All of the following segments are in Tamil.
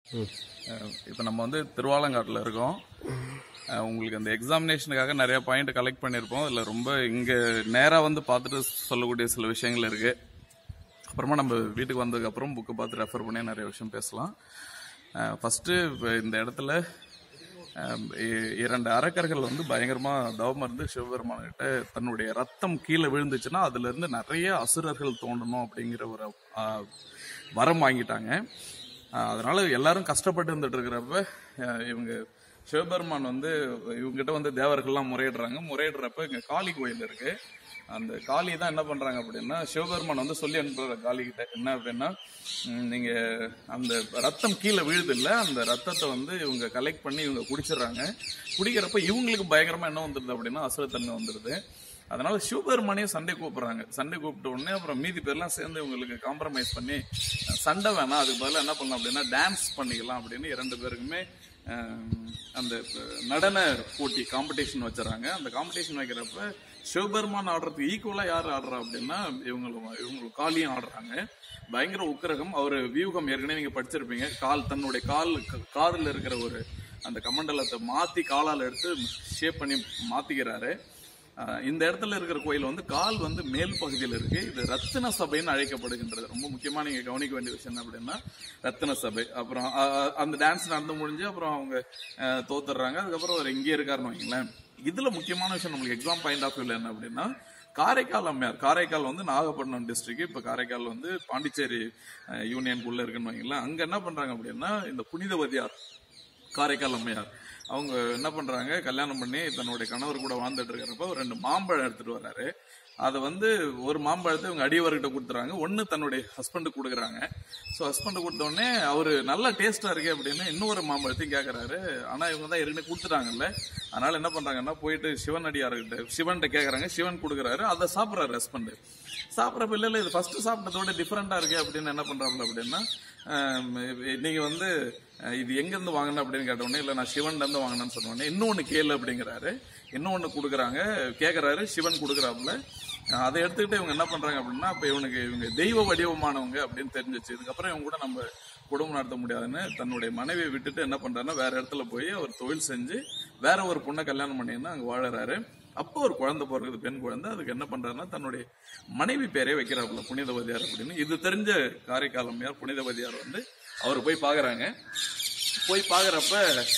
இப்போ நம்ம வந்து திருவாலங்காட்டில் இருக்கோம் அஹ் உங்களுக்கு அந்த எக்ஸாமினேஷனுக்காக நிறைய பாயிண்ட் கலெக்ட் பண்ணியிருப்போம் இதில் ரொம்ப இங்கே நேராக வந்து பார்த்துட்டு சொல்லக்கூடிய சில விஷயங்கள் இருக்குது அப்புறமா நம்ம வீட்டுக்கு வந்ததுக்கப்புறம் புக்கை பார்த்து ரெஃபர் பண்ணி நிறைய விஷயம் பேசலாம் ஃபஸ்ட்டு இந்த இடத்துல அஹ், இ- இரண்டு அரக்கர்கள் வந்து பயங்கரமாக தவம் இருந்து சிவபெருமான் கிட்ட தன்னுடைய ரத்தம் கீழே விழுந்துச்சுன்னா அதுலேருந்து நிறைய அசுரர்கள் தோண்டணும் அப்படிங்கிற ஒரு அஹ், வரம் வாங்கிட்டாங்க அஹ், அதனால எல்லாரும் கஷ்டப்பட்டு இருந்துட்டு இருக்கிறப்ப அஹ், இவங்க சிவபெருமான் வந்து இவங்ககிட்ட வந்து தேவர்கள்லாம் முறையிடுறாங்க முறையிடுறப்ப இங்க காளி கோயில் இருக்கு அந்த காளி தான் என்ன பண்றாங்க அப்படின்னா சிவபெருமான் வந்து சொல்லி அனுப்புற காளி கிட்ட என்ன அப்படின்னா ம், நீங்க அந்த ரத்தம் கீழே விழுது இல்ல அந்த ரத்தத்தை வந்து இவங்க கலெக்ட் பண்ணி இவங்க குடிச்சிடுறாங்க குடிக்கிறப்ப இவங்களுக்கு பயங்கரமா என்ன வந்துருது அப்படின்னா அசுரத்தன்மை வந்துருது அதனால சிவபெருமானையும் சண்டை கூப்பிடுறாங்க சண்டை கூப்பிட்ட உடனே அப்புறம் மீதி பேர்லாம் சேர்ந்து இவங்களுக்கு காம்ப்ரமைஸ் பண்ணி சண்டை வேணாம் அதுக்கு பதிலா என்ன பண்ணலாம் அப்படின்னா டான்ஸ் பண்ணிக்கலாம் அப்படின்னு இரண்டு பேருக்குமே ஆம், அந்த அஹ், நடன போட்டி காம்படிஷன் வச்சுறாங்க அந்த காம்படிஷன் வைக்கிறப்ப சிவபெருமான் ஆடுறதுக்கு ஈக்குவலா யார் ஆடுறா அப்படின்னா இவங்களும் இவங்களும் காளியும் ஆடுறாங்க பயங்கர உக்கிரகம் அவர் வியூகம் ஏற்கனவே நீங்க படிச்சிருப்பீங்க கால் தன்னுடைய கால் க- காதுல இருக்கிற ஒரு அந்த கமண்டலத்தை மாத்தி காலால எடுத்து ஷேப் பண்ணி மாத்திக்கிறாரு ஆஹ் இந்த இடத்துல இருக்கிற கோயில் வந்து கால் வந்து மேல் பகுதியில் இருக்கு இது ரத்தின சபைன்னு அழைக்கப்படுகின்றது ரொம்ப முக்கியமா நீங்க கவனிக்க வேண்டிய விஷயம் என்ன அப்படின்னா ரத்தின சபை அப்புறம் ஆஹ் ஆஹ் அந்த டான்ஸ் நடந்து முடிஞ்சு அப்புறம் அவங்க ஆஹ் தோத்துடுறாங்க அதுக்கப்புறம் அவர் இங்கே இருக்காருன்னு வைங்களேன் இதுல முக்கியமான விஷயம் நம்மளுக்கு எக்ஸாம் பாயிண்ட் ஆஃப் வியூல என்ன அப்படின்னா காரைக்கால் அம்மையார் காரைக்கால் வந்து நாகப்பட்டினம் டிஸ்ட்ரிக்ட் இப்ப காரைக்கால் வந்து பாண்டிச்சேரி ஆஹ் யூனியனுக்குள்ள இருக்குன்னு வைங்களேன் அங்க என்ன பண்றாங்க அப்படின்னா இந்த புனிதவதியார் காரைக்கால் அம்மையார் அவங்க என்ன பண்றாங்க கல்யாணம் பண்ணி தன்னுடைய கணவர் கூட வாழ்ந்துட்டு இருக்கிறப்ப ஒரு ரெண்டு மாம்பழம் எடுத்துட்டு வர்றாரு அதை வந்து ஒரு மாம்பழத்தை இவங்க அடியவர்கிட்ட கொடுத்துறாங்க ஒன்னு தன்னுடைய ஹஸ்பண்டுக்கு கொடுக்குறாங்க ஸோ ஹஸ்பண்ட் கொடுத்த உடனே அவரு நல்ல டேஸ்டா இருக்கே அப்படின்னு இன்னொரு மாம்பழத்தையும் கேட்கறாரு ஆனா இவங்க தான் ஏற்கனவே கொடுத்துட்டாங்கல்ல அதனால என்ன பண்றாங்கன்னா போயிட்டு சிவன் அடியார்கிட்ட சிவன்கிட்ட கேட்கறாங்க சிவன் கொடுக்குறாரு அதை சாப்பிட்றாரு ஹஸ்பண்ட் சாப்பிட்றப்ப இல்ல இல்ல இது ஃபர்ஸ்ட் சாப்பிட்டதோட டிஃப்ரெண்டா இருக்கு அப்படின்னு என்ன பண்றாப்புல அப்படின்னா ஆம், நீங்க வந்து அஹ், இது எங்க இருந்து வாங்கின அப்படின்னு கேட்ட உடனே இல்ல நான் சிவன்ல இருந்து வாங்கினேன்னு சொன்ன உடனே இன்னொன்னு கேளு அப்படிங்கிறாரு இன்னொன்னு கொடுக்குறாங்க கேக்குறாரு சிவன் கொடுக்குறாப்புல அஹ், அதை எடுத்துக்கிட்டு இவங்க என்ன பண்றாங்க அப்படின்னா அப்ப இவனுக்கு இவங்க தெய்வ வடிவமானவங்க அப்படின்னு தெரிஞ்சிச்சு இதுக்கப்புறம் இவங்க கூட நம்ம குடும்பம் நடத்த முடியாதுன்னு தன்னுடைய மனைவியை விட்டுட்டு என்ன பண்றாருன்னா வேற இடத்துல போய் அவர் தொழில் செஞ்சு வேற ஒரு பொண்ணை கல்யாணம் பண்ணின்னு அங்க வாழறாரு அப்போ ஒரு குழந்தை பிறகுது பெண் குழந்தை அதுக்கு என்ன பண்றாருன்னா தன்னுடைய மனைவி பேரே வைக்கிறாப்புல புனிதவதியார் அப்படின்னு இது தெரிஞ்ச காரைக்கால் அம்மையார் புனிதவதியார் வந்து அவர் போய் பாக்குறாங்க போய் பாக்குறப்ப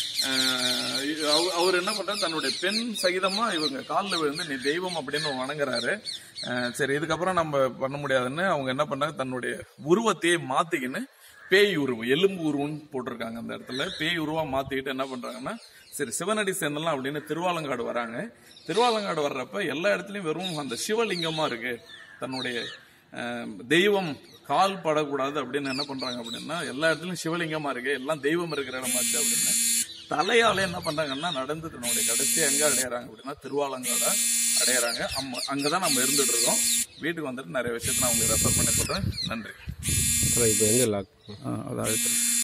அஹ், அவ- அவர் என்ன பண்றாரு தன்னுடைய பெண் சகிதமா இவங்க காலில் விழுந்து நீ தெய்வம் அப்படின்னு வணங்குறாரு அஹ், சரி இதுக்கப்புறம் நம்ம பண்ண முடியாதுன்னு அவங்க என்ன பண்றாங்க தன்னுடைய உருவத்தையே மாத்திக்கின்னு பேய் உருவம் எலும்பு உருவம்னு போட்டிருக்காங்க அந்த இடத்துல பேய் உருவா மாத்திக்கிட்டு என்ன பண்றாங்கன்னா சரி சிவனடி சேர்ந்தலாம் அப்படின்னு திருவாலங்காடு வராங்க திருவாலங்காடு வர்றப்ப எல்லா இடத்துலயும் வெறும் அந்த சிவலிங்கமா இருக்கு தன்னுடைய அஹ், தெய்வம் கால் படக்கூடாது அப்படின்னு என்ன பண்றாங்க அப்படின்னா எல்லா இடத்துலயும் சிவலிங்கமா இருக்கு எல்லாம் தெய்வம் இருக்கிற இடமாச்சு அப்படின்னு தலையால என்ன பண்றாங்கன்னா நடந்து தன்னுடைய கடைசி எங்க அடையறாங்க அப்படின்னா திருவாலங்காட அடையறாங்க அம்ம அங்கதான் நம்ம இருந்துட்டு இருக்கோம் வீட்டுக்கு வந்துட்டு நிறைய விஷயத்த நான் உங்களுக்கு ரெஃபர் பண்ணி சொல்றேன் நன்றி இப்போ எங்கே லாக் அதாவது